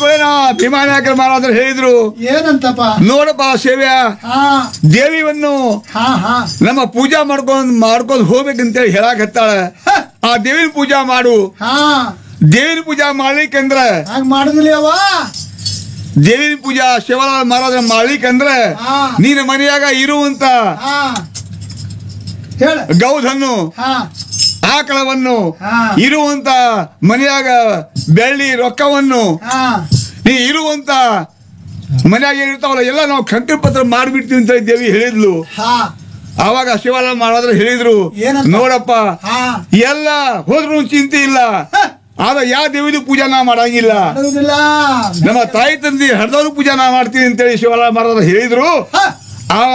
ಕೂಡಲೇ ಭೀಮಾನಾಯಕರ ಮಹಾರಾಜರು ಹೇಳಿದ್ರು ಏನಂತಪ್ಪ ನೋಡಪ್ಪ ಸೇವ್ಯ ಹಾ ದೇವಿಯನ್ನು ಹಾ ಹಾ ನಮ್ಮ ಪೂಜಾ ಮಾಡ್ಕೊಂಡ್ ಮಾಡ್ಕೊಂಡ್ ಹೋಗ್ಬೇಕಂತೇಳಿ ಹೇಳಕ್ ಹತ್ತಾಳ ಹ, ಆ ದೇವಿನ ಪೂಜಾ ಮಾಡು ಹಾ ದೇವಿನ ಪೂಜಾ ಮಾಡ್ಲಿಕ್ಕಂದ್ರ ಹಾಗ ಮಾಡುದಿಲ್ಲ ಅವ್ವ ದೇವಿನ ಪೂಜಾ ಶಿವಲಾಲ್ ಮಹಾರಾಜರ ಮಾಡ್ಲಿಕ್ಕಂದ್ರ ಹಾ. ನಿನ್ನ ಮನೆಯಾಗ ಇರುವಂತ ಹಾ ಹೇಳ ಗೌಧನ್ನು ಹಾ ಆಕಳವನ್ನು ಹಾ. ಇರುವಂತ ಮನೆಯಾಗ ಬೆಳ್ಳಿ ರೊಕ್ಕವನ್ನು ಹಾ ನೀ ಇರುವಂತ ಮನ್ಯಾಗ ಏನಿರ್ತಾವಲ್ಲ ಎಲ್ಲ ನಾವು ಕಂಕಣ ಪತ್ರ ಮಾಡ್ಬಿಡ್ತೀವಿ ಅಂತ ದೇವಿ ಹೇಳಿದ್ಲು ಹಾ ಆವಾಗ ಶಿವಾಲಾಲ್ ಮಹಾರಾಜರು ಹೇಳಿದ್ರು ಏನಂತ? ನೋಡಪ್ಪ ಹಾ ಎಲ್ಲ ಹೋದ್ರು ಚಿಂತೆ ಇಲ್ಲ ಹ, ಆದ್ರೆ ಯಾವ ದೇವಿದು ಪೂಜಾ ನಾ ಮಾಡಂಗಿಲ್ಲ ಮಾಡುದಿಲ್ಲ ನಮ್ಮ ತಾಯಿ ತಂದೆ ಹರಿದವ್ರು ಪೂಜಾ ನಾ ಮಾಡ್ತೀನಿ ಅಂತೇಳಿ ಶಿವಾಲಾಲ್ ಮಹಾರಾಜರು ಹೇಳಿದ್ರು ಹ, ಆ